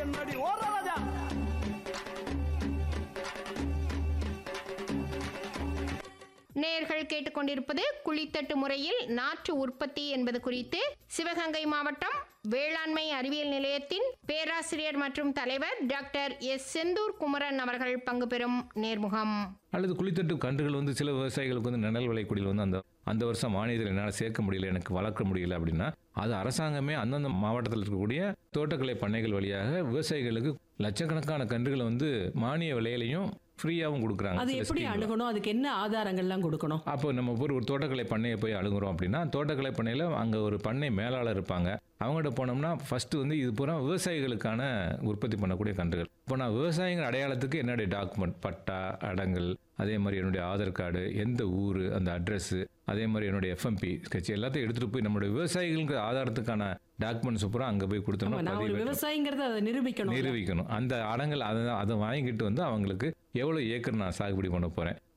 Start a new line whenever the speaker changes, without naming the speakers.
முன்னாடி ஓடுற ராஜா
நேர்கள் கேட்டுக்கொண்டிருப்பது குழித்தட்டு முறையில் நாற்று உற்பத்தி என்பது குறித்து சிவகங்கை மாவட்டம் வேளாண்மை அறிவியல் நிலையத்தின் பேராசிரியர் மற்றும் தலைவர் டாக்டர் எஸ் செந்தூர் குமரன் அவர்கள் பங்கு பெறும் நேர்முகம்
அல்லது குளித்தட்டு கன்றுகள் வந்து சில விவசாயிகளுக்கு வந்து நிழல் விளைக்குடியில் வந்து அந்த அந்த வருஷம் மானியத்தில் என்னால் சேர்க்க முடியல எனக்கு வளர்க்க முடியல அப்படின்னா அது அரசாங்கமே அந்தந்த மாவட்டத்தில் இருக்கக்கூடிய தோட்டக்கலை பண்ணைகள் வழியாக விவசாயிகளுக்கு லட்சக்கணக்கான கன்றுகளை வந்து மானிய விலையிலையும் ஃப்ரீயாகவும் கொடுக்குறாங்க
அது
சில
எப்படி
scheme ல.
அணுகணும் அதுக்கு என்ன ஆதாரங்கள்லாம் கொடுக்கணும்
அப்போ நம்ம போய் ஒரு தோட்டக்கலை பண்ணையை போய் அணுகுறோம் அப்படின்னா தோட்டக்கலை பண்ணையில் அங்கே ஒரு பண்ணை மேலாளர் இருப்பாங்க அவங்ககிட்ட போனோம்னா ஃபஸ்ட்டு வந்து இது பூரா விவசாயிகளுக்கான உற்பத்தி பண்ணக்கூடிய கன்றுகள் இப்போ நான் விவசாயிகள் அடையாளத்துக்கு என்னுடைய டாக்குமெண்ட் பட்டா அடங்கல் அதே மாதிரி என்னுடைய ஆதார் கார்டு எந்த ஊர் அந்த அட்ரஸ்ஸு அதே மாதிரி என்னுடைய எஃப்எம்பி ஸ்கெட்ச் எல்லாத்தையும் எடுத்துகிட்டு போய் நம்மளுடைய விவசாயிகளுக்கு ஆதாரத்துக்கான டாக்குமெண்ட்ஸ் பூரா அங்கே போய்
ஆமா,
கொடுத்தோம்னா
நான் ஒரு
பதிவு
விவசாயிங்கிறத அதை நிரூபிக்கணும்
நிரூபிக்கணும் அந்த அடங்கல் அதை அதை வாங்கிட்டு வந்து அவங்களுக்கு எவ்வளோ ஏக்கர் நான் சாகுபடி பண்ண போகிறேன்